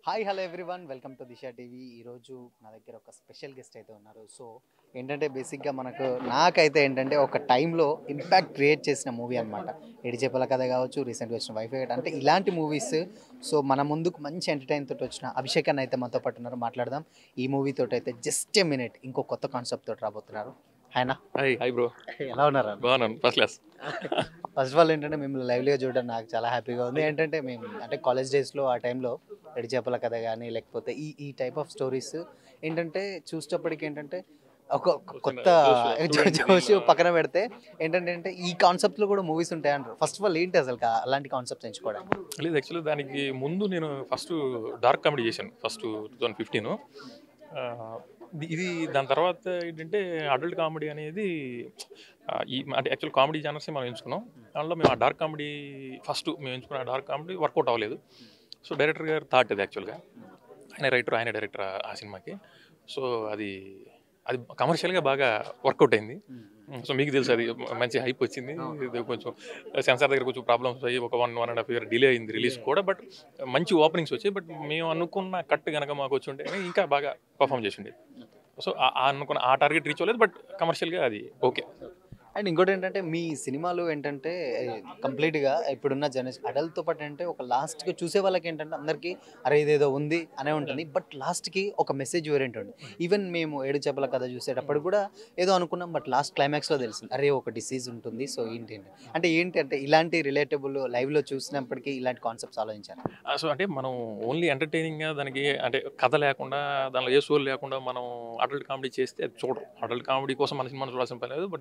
Hi hello everyone welcome to Disha TV ఈరోజు నా దగ్గర ఒక స్పెషల్ గెస్ట్ అయితే ఉన్నారు సో ఏంటంటే బేసిక్గా మనకు నాకైతే ఏంటంటే ఒక టైంలో ఇంపాక్ట్ క్రియేట్ చేసిన మూవీ అనమాట ఎడిచేపల కథ కావచ్చు రీసెంట్గా వచ్చిన వైఫై అంటే ఇలాంటి మూవీస్ సో మన ముందుకు మంచి ఎంటర్టైన్ తోటి వచ్చిన అభిషేక్ అన్న అయితే మనతో పాటు ఉన్నారు మాట్లాడదాం ఈ మూవీ తోటి అయితే జస్ట్ ఏ మినిట్ ఇంకో కొత్త కాన్సెప్ట్ తోటి రాబోతున్నారు ఆయన హాయ్ హాయ్ బ్రో ఎలా ఉన్నారు బాగున్నాను first class first of all ఏంటంటే మిమ్మల్ని లైవ్లీగా చూడడం నాకు చాలా హ్యాపీగా ఉంది ఏంటంటే మేము అంటే కాలేజ్ డేస్లో ఆ టైంలో ఎడి చేపల కథ కానీ లేకపోతే ఈ ఈ టైప్ ఆఫ్ స్టోరీస్ ఏంటంటే చూసేటప్పటికి ఏంటంటే ఒక ఒక కొత్త జోష్ పక్కన పెడితే ఏంటంటే అంటే ఈ కాన్సెప్ట్లో కూడా మూవీస్ ఉంటాయి అంటారు ఫస్ట్ ఆఫ్ ఆల్ ఏంటి అసలు కా- అలాంటి కాన్సెప్ట్స్ ఎంచుకోవడానికి లేదు యాక్చువల్లీ దానికి ముందు నేను ఫస్ట్ డార్క్ కామెడీ చేశాను ఫస్ట్ టూ థౌజండ్ ఫిఫ్టీన్ ఇది దాని తర్వాత ఏంటంటే అడల్ట్ కామెడీ అనేది ఆ, ఈ అంటే యాక్చువల్ కామెడీ జానర్స్ మనం ఎంచుకున్నాం దానిలో మేము ఆ డార్క్ కామెడీ ఫస్ట్ మేము ఎంచుకున్న ఆ డార్క్ కామెడీ వర్కౌట్ అవ్వలేదు సో డైరెక్టర్ గారు థాట్ ఇది యాక్చువల్గా ఆయన రైటర్ ఆయన డైరెక్టర్ ఆ సినిమాకి సో అది అది కమర్షియల్గా బాగా వర్కౌట్ అయింది సో మీకు తెలుసు అది మంచి హైప్ వచ్చింది ఇది కొంచెం సెన్సార్ దగ్గర కొంచెం ప్రాబ్లమ్స్ అయ్యి ఒక one one and half year delay అయింది రిలీజ్ కూడా బట్ మంచి ఓపెనింగ్స్ వచ్చాయి బట్ మేము అనుకున్న కట్ కనుక మాకు వచ్చి ఉంటే ఇంకా బాగా పర్ఫామ్ చేసి ఉండేది సో ఆ ఆ అనుకున్న ఆ టార్గెట్ రీచ్ అవ్వలేదు బట్ కమర్షియల్గా అది ఓకే అండ్ ఇంకోటి ఏంటంటే మీ సినిమాలు ఏంటంటే కంప్లీట్గా ఇప్పుడున్న జనరేషన్ అడల్ట్తో పాటు అంటే ఒక లాస్ట్కి చూసే వాళ్ళకి ఏంటంటే అందరికీ అరే ఇదేదో ఉంది అనే ఉంటుంది బట్ లాస్ట్కి ఒక మెసేజ్ వేరేంటి ఉంది ఈవెన్ మేము ఏడు చేపల కథ చూసేటప్పుడు కూడా ఏదో అనుకున్నాం బట్ లాస్ట్ క్లైమాక్స్లో తెలిసింది అరే ఒక డిసీజ్ ఉంటుంది సో ఏంటి ఏంటి అంటే ఏంటి అంటే ఇలాంటి రిలేటబుల్ లైవ్లో చూసినప్పటికీ ఇలాంటి కాన్సెప్ట్స్ ఆలోచించారు సో అంటే మనం ఓన్లీ ఎంటర్టైనింగ్గా దానికి అంటే కథ లేకుండా దానిలో ఏ సోల్ లేకుండా మనం అడల్ట్ కామెడీ చేస్తే అది చూడరు అడల్ట్ కామెడీ కోసం మన సినిమాను చూడాల్సిన పని లేదు బట్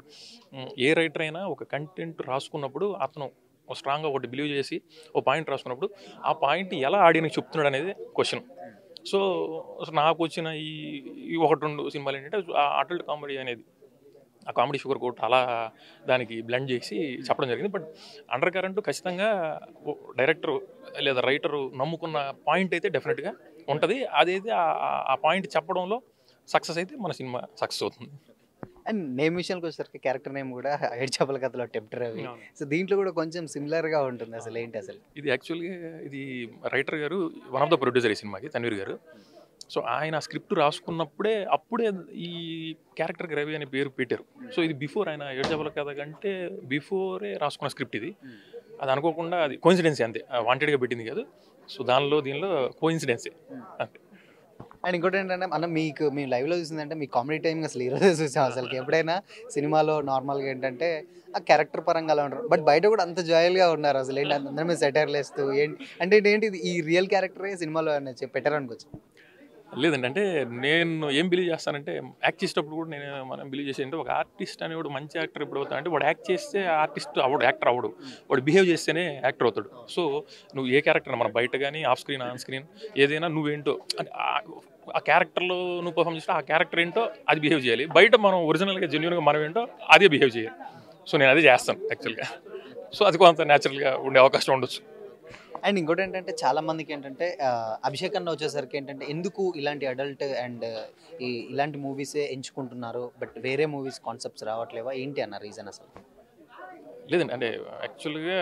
ఏ రైటర్ అయినా ఒక కంటెంట్ రాసుకున్నప్పుడు అతను స్ట్రాంగ్గా ఒకటి బిలీవ్ చేసి ఓ పాయింట్ రాసుకున్నప్పుడు ఆ పాయింట్ ఎలా ఆడియన్కి చెప్తున్నాడు అనేది క్వశ్చన్ సో నాకు వచ్చిన ఈ ఈ ఒకటి రెండు సినిమాలు ఏంటంటే ఆ అడల్ట్ కామెడీ అనేది ఆ కామెడీ షుగర్ కోట్ అలా దానికి బ్లెండ్ చేసి చెప్పడం జరిగింది బట్ అండర్ కరెంట్ ఖచ్చితంగా డైరెక్టర్ లేదా రైటర్ నమ్ముకున్న పాయింట్ అయితే డెఫినెట్గా ఉంటుంది అదైతే ఆ- ఆ- ఆ పాయింట్ చెప్పడంలో సక్సెస్ అయితే మన సినిమా సక్సెస్ అవుతుంది అండ్ నేమ్ విషయానికి వచ్చేసరికి క్యారెక్టర్ నేమ్ కూడా ఏడు చేపల కథలో టెంప్టర్ అవి సో దీంట్లో కూడా కొంచెం సిమిలర్గా ఉంటుంది అసలు ఏంటి అసలు ఇది యాక్చువల్గా ఇది రైటర్ గారు వన్ ఆఫ్ ద ప్రొడ్యూసర్ ఈ సినిమాకి తన్వీర్ గారు సో ఆయన స్క్రిప్ట్ రాసుకున్నప్పుడే అప్పుడే ఈ క్యారెక్టర్కి రవి అనే పేరు పెట్టారు సో ఇది బిఫోర్ ఆయన ఏడ్జబల కథ కంటే బిఫోరే రాసుకున్న స్క్రిప్ట్ ఇది అది అనుకోకుండా అది కోయిన్సిడెన్సీ అంతే వాంటెడ్గా పెట్టింది కాదు సో దానిలో దీనిలో కోయిన్సిడెన్సీ అంతే అండ్ ఇంకోటి ఏంటంటే మనం మీకు మేము లైవ్లో చూసిందంటే మీ కామెడీ టైం అసలు ఈరోజే చూసాం అసలు ఎప్పుడైనా సినిమాలో నార్మల్గా ఏంటంటే ఆ క్యారెక్టర్ పరంగా అలా ఉంటారు బట్ బయట కూడా అంత జాయల్గా ఉన్నారు అసలు ఏంటి అందరి మీద సెటైర్లు వేస్తూ ఏంటి అంటే ఏంటి ఇది ఈ రియల్ క్యారెక్టరే సినిమాలో ఏమైనా చెప్పి పెట్టారు అనుకోవచ్చు లేదండి అంటే నేను ఏం బిలీవ్ చేస్తానంటే యాక్ట్ చేసేటప్పుడు కూడా నేను మనం బిలీవ్ చేసేది అంటే ఒక ఆర్టిస్ట్ అనేవాడు మంచి యాక్టర్ ఎప్పుడు అవుతాడు అంటే వాడు యాక్ట్ చేస్తే ఆర్టిస్ట్ అవడు యాక్టర్ అవడు వాడు బిహేవ్ చేస్తేనే యాక్టర్ అవుతాడు సో నువ్వు ఏ క్యారెక్టర్ మన బయట కానీ ఆఫ్ స్క్రీన్ ఆన్ స్క్రీన్ ఏదైనా నువ్వేంటో అంటే ఆ- ఆ క్యారెక్టర్లో నువ్వు పర్ఫామ్ చేస్తే ఆ క్యారెక్టర్ ఏంటో అది బిహేవ్ చేయాలి బయట మనం ఒరిజినల్గా జెన్యున్గా మనం ఏంటో అదే బిహేవ్ చేయాలి సో నేను అదే చేస్తాను యాక్చువల్గా సో అది కొంత న్యాచురల్గా ఉండే అవకాశం ఉండొచ్చు అండ్ ఇంకోటి ఏంటంటే చాలా మందికి ఏంటంటే ఆ, అభిషేక్ అన్న వచ్చేసరికి ఏంటంటే ఎందుకు ఇలాంటి అడల్ట్ అండ్ ఈ ఇలాంటి మూవీసే ఎంచుకుంటున్నారు బట్ వేరే మూవీస్ కాన్సెప్ట్స్ రావట్లేవా ఏంటి అన్న రీజన్ అసలు లేదండి అంటే యాక్చువల్గా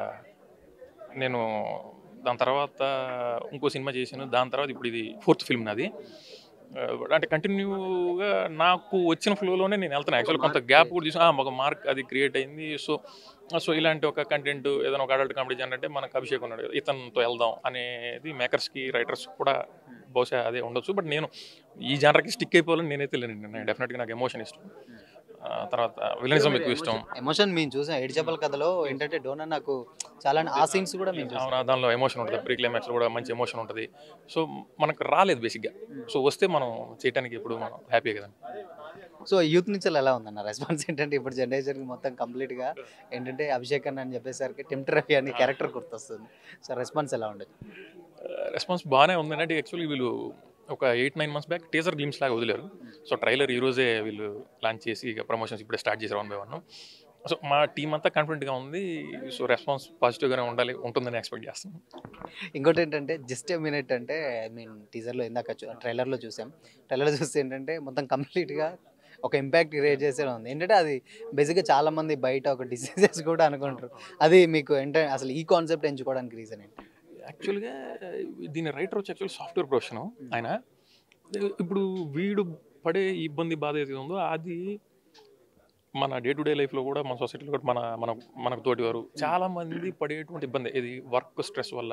నేను దాని తర్వాత ఇంకో సినిమా చేశాను దాని తర్వాత ఇప్పుడు ఇది ఫోర్త్ ఫిల్మ్ నాది ఆ, అంటే కంటిన్యూగా నాకు వచ్చిన ఫ్లోలోనే నేను వెళ్తాను యాక్చువల్ కొంత గ్యాప్ కూడా చూసి ఒక మార్క్ అది క్రియేట్ అయింది సో సో ఇలాంటి ఒక కంటెంట్ ఏదైనా ఒక అడల్ట్ కామెడీ అంటే మనకు అభిషేక్ ఉన్నాడు కదా, ఇతనితో వెళ్దాం అనేది మేకర్స్కి రైటర్స్ కూడా బహుశా అదే ఉండొచ్చు బట్ నేను ఈ జానర్కి స్టిక్ అయిపోవాలని నేనైతే లేను నేను డెఫినెట్గా నాకు ఎమోషన్ ఇష్టం ఆ, తర్వాత విలనిజం ఎక్కువ ఇష్టం ఎమోషన్ మేము చూసాం ఏడు చెప్పల కథలో ఏంటంటే డోనా నాకు చాలా ఆ సీన్స్ కూడా మేము చూసాం అవునా దానిలో ఎమోషన్ ఉంటుంది ప్రీ క్లైమాక్స్లో కూడా మంచి ఎమోషన్ ఉంటుంది సో మనకు రాలేదు బేసిక్గా సో వస్తే మనం చేయడానికి ఇప్పుడు మనం హ్యాపీ కదా సో యూత్ నుంచి ఎలా ఉందన్న రెస్పాన్స్ ఏంటంటే ఇప్పుడు జనరేషన్ మొత్తం కంప్లీట్ గా ఏంటంటే అభిషేక్ అన్న అని చెప్పేసరికి టెంప్టర్ రవి అనే క్యారెక్టర్ గుర్తొస్తుంది సో రెస్పాన్స్ ఎలా ఉండదు రెస్పాన్స్ బాగానే ఉందండి అంటే యాక్చువల్లీ వీళ్ళు ఒక eight nine months back teaser glimpse లాగా వదిలేరు సో ట్రైలర్ ఈ రోజే వీళ్ళు లాంచ్ చేసి ఇక ప్రమోషన్స్ ఇప్పుడే స్టార్ట్ చేశారు వన్ బై వన్ సో మా టీం అంతా కాన్ఫిడెంట్గా ఉంది సో రెస్పాన్స్ పాజిటివ్గానే ఉండాలి ఉంటుందని ఎక్స్పెక్ట్ చేస్తున్నాం ఇంకోటి ఏంటంటే జస్ట్ మినిట్ అంటే మేము టీజర్లో ఇందాక ట్రైలర్లో చూసాం ట్రైలర్ చూస్తే ఏంటంటే మొత్తం కంప్లీట్గా ఒక ఇంపాక్ట్ క్రియేట్ చేసే ఉంది ఏంటంటే అది బేసిక్గా చాలా మంది బయట ఒక డిసీజెస్ కూడా అనుకుంటారు అది మీకు ఏంటంటే అసలు ఈ కాన్సెప్ట్ ఎంచుకోవడానికి రీజన్ ఏంటి యాక్చువల్గా దీని రైటర్ వచ్చి యాక్చువల్ సాఫ్ట్వేర్ ప్రొఫెషన్ ఆయన ఇప్పుడు వీడు పడే ఇబ్బంది బాధ ఏది ఉందో అది మన డే టు డే లైఫ్లో కూడా మన సొసైటీలో కూడా మన మన మనకు తోటి వారు చాలా మంది పడేటువంటి ఇబ్బంది ఇది వర్క్ స్ట్రెస్ వల్ల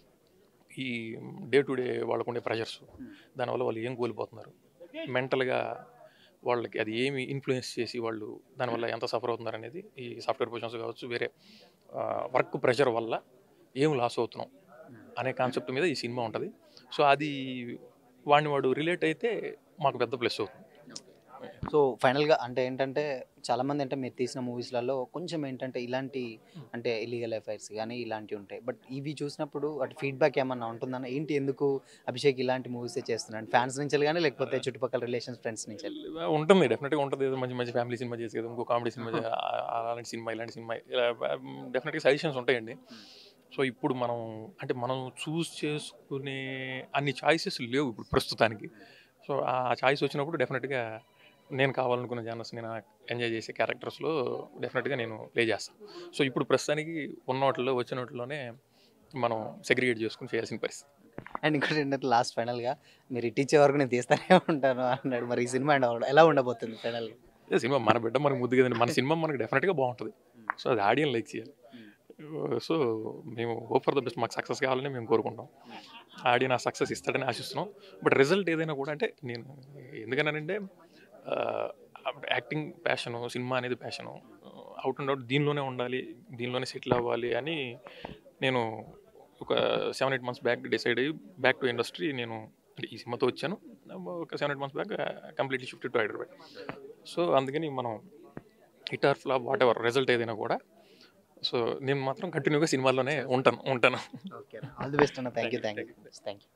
ఈ డే టు డే వాళ్ళకు ఉండే ప్రెషర్స్ దానివల్ల వాళ్ళు ఏం కోల్పోతున్నారు మెంటల్గా వాళ్ళకి అది ఏమి ఇన్ఫ్లుయెన్స్ చేసి వాళ్ళు దానివల్ల ఎంత సఫర్ అవుతున్నారు అనేది ఈ సాఫ్ట్వేర్ పొజిషన్స్ కావచ్చు వేరే వర్క్ ప్రెషర్ వల్ల ఏం లాస్ అవుతున్నాం అనే కాన్సెప్ట్ మీద ఈ సినిమా ఉంటుంది సో అది వాడిని వాడు రిలేట్ అయితే మాకు పెద్ద ప్లస్ అవుతుంది సో ఫైనల్గా అంటే ఏంటంటే చాలా మంది అంటే మీరు తీసిన మూవీస్లలో కొంచెం ఏంటంటే ఇలాంటి అంటే ఇలీగల్ అఫైర్స్ కానీ ఇలాంటివి ఉంటాయి బట్ ఇవి చూసినప్పుడు అటు ఫీడ్బ్యాక్ ఏమన్నా ఉంటుందన్న ఏంటి ఎందుకు అభిషేక్ ఇలాంటి మూవీసే చేస్తున్నాడు ఫ్యాన్స్ నుంచి కానీ లేకపోతే చుట్టుపక్కల రిలేషన్స్ ఫ్రెండ్స్ నుంచి వెళ్ళి? ఉంటుంది డెఫినెట్గా ఉంటుంది ఏదో మంచి మంచి ఫ్యామిలీ సినిమా చేసి కదా ఇంకో కామెడీ సినిమా చే- ఆ- అలాంటి సినిమా ఇలాంటి సినిమా ఇలా డెఫినెట్గా సజెషన్స్ ఉంటాయండి సో ఇప్పుడు మనం అంటే మనం చూస్ చేసుకునే అన్ని చాయిసెస్ లేవు ఇప్పుడు ప్రస్తుతానికి సో ఆ చాయిస్ వచ్చినప్పుడు డెఫినెట్గా నేను కావాలనుకున్న జానర్స్ నేను ఎంజాయ్ చేసే క్యారెక్టర్స్లో డెఫినెట్గా నేను ప్లే చేస్తాను సో ఇప్పుడు ప్రస్తుతానికి ఉన్న వాటిలో వచ్చిన వాటిలోనే మనం సెగ్రిగేట్ చేసుకుని చేయాల్సిన పరిస్థితి అండ్ ఇంకోటి ఏంటంటే లాస్ట్ ఫైనల్గా మీరు ఇట్టించే వరకు నేను తీస్తానే ఉంటాను అన్నాడు మరి ఈ సినిమా ఎలా ఉండబోతుంది ఫైనల్గా ఏ సినిమా మన బిడ్డ మనకు ముద్దు కదండి మన సినిమా మనకు డెఫినెట్గా బాగుంటుంది సో అది ఆడియన్ లైక్ చేయాలి సో మేము హోప్ ఫర్ ద బెస్ట్ మాకు సక్సెస్ కావాలని మేము కోరుకుంటాం ఆడియన్ ఆ సక్సెస్ ఇస్తాడని ఆశిస్తున్నాం బట్ రిజల్ట్ ఏదైనా కూడా అంటే నేను ఎందుకన్నానంటే యాక్టింగ్ ప్యాషను సినిమా అనేది ప్యాషను అవుట్ అండ్ అవుట్ దీనిలోనే ఉండాలి దీనిలోనే సెటిల్ అవ్వాలి అని నేను ఒక seven eight months back decide అయ్యి బ్యాక్ టు ఇండస్ట్రీ నేను అంటే ఈ సినిమాతో వచ్చాను ఒక seven eight months back completely shift to Hyderabad so అందుకని మనం hit or flop whatever result ఏదైనా కూడా సో నేను మాత్రం కంటిన్యూగా సినిమాల్లోనే ఉంటాను ఉంటాను ఓకే ఆల్ ది బెస్ట్ అన్న thank you thank you thank you